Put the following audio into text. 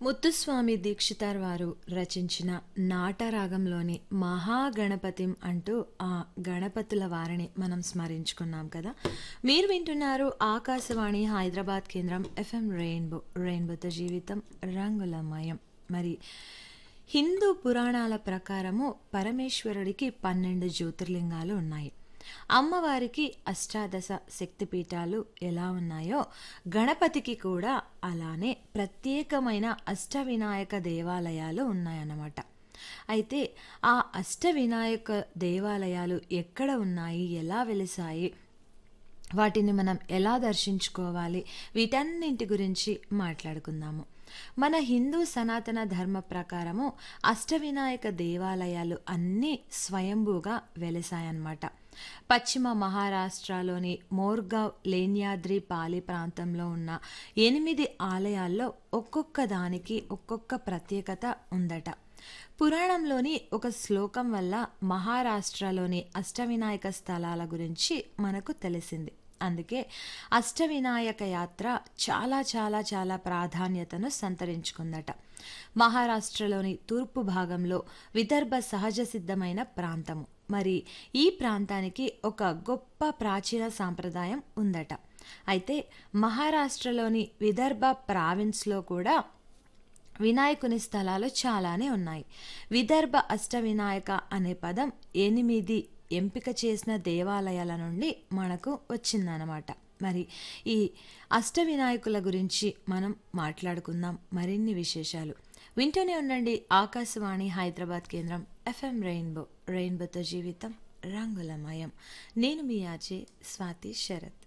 ముత్తుస్వామి దీక్షితార్ వారు రచించిన నాటరాగంలోని మహాగణపతిం అంటూ ఆ గణపతుల వారిని మనం స్మరించుకున్నాం కదా మీరు వింటున్నారు ఆకాశవాణి హైదరాబాద్ కేంద్రం ఎఫ్ఎం రెయిన్బో రెయిన్బోతో జీవితం రంగులమయం మరి హిందూ పురాణాల ప్రకారము పరమేశ్వరుడికి పన్నెండు జ్యోతిర్లింగాలు ఉన్నాయి అమ్మవారికి అష్టాదశ శక్తిపీఠాలు ఎలా ఉన్నాయో గణపతికి కూడా అలానే ప్రత్యేకమైన అష్టవినాయక దేవాలయాలు ఉన్నాయన్నమాట అయితే ఆ అష్టవినాయక దేవాలయాలు ఎక్కడ ఉన్నాయి ఎలా వెలిసాయి వాటిని మనం ఎలా దర్శించుకోవాలి వీటన్నింటి గురించి మాట్లాడుకుందాము మన హిందూ సనాతన ధర్మ ప్రకారము అష్టవినాయక దేవాలయాలు అన్నీ స్వయంభూగా వెలిసాయన్నమాట పశ్చిమ మహారాష్ట్రలోని మోర్గావ్ లేన్యాద్రి పాలి ప్రాంతంలో ఉన్న ఎనిమిది ఆలయాల్లో ఒక్కొక్క దానికి ఒక్కొక్క ప్రత్యేకత ఉందట పురాణంలోని ఒక శ్లోకం వల్ల మహారాష్ట్రలోని అష్టవినాయక స్థలాల గురించి మనకు తెలిసింది అందుకే అష్టవినాయక యాత్ర చాలా చాలా చాలా ప్రాధాన్యతను సంతరించుకుందట మహారాష్ట్రలోని తూర్పు భాగంలో విదర్భ సహజ సిద్ధమైన ప్రాంతము మరి ఈ ప్రాంతానికి ఒక గొప్ప ప్రాచీన సాంప్రదాయం ఉందట అయితే మహారాష్ట్రలోని విదర్భ ప్రావిన్స్లో కూడా వినాయకుని స్థలాలు చాలానే ఉన్నాయి విదర్భ అష్టవినాయక అనే పదం ఎనిమిది ఎంపిక చేసిన దేవాలయాల నుండి మనకు వచ్చిందనమాట మరి ఈ అష్టవినాయకుల గురించి మనం మాట్లాడుకుందాం మరిన్ని విశేషాలు వింటూనే ఉండండి ఆకాశవాణి హైదరాబాద్ కేంద్రం ఎఫ్ఎం రెయిన్బో రెయిన్బోతో జీవితం రంగులమయం నేను మీ ఆచే స్వాతి శరత్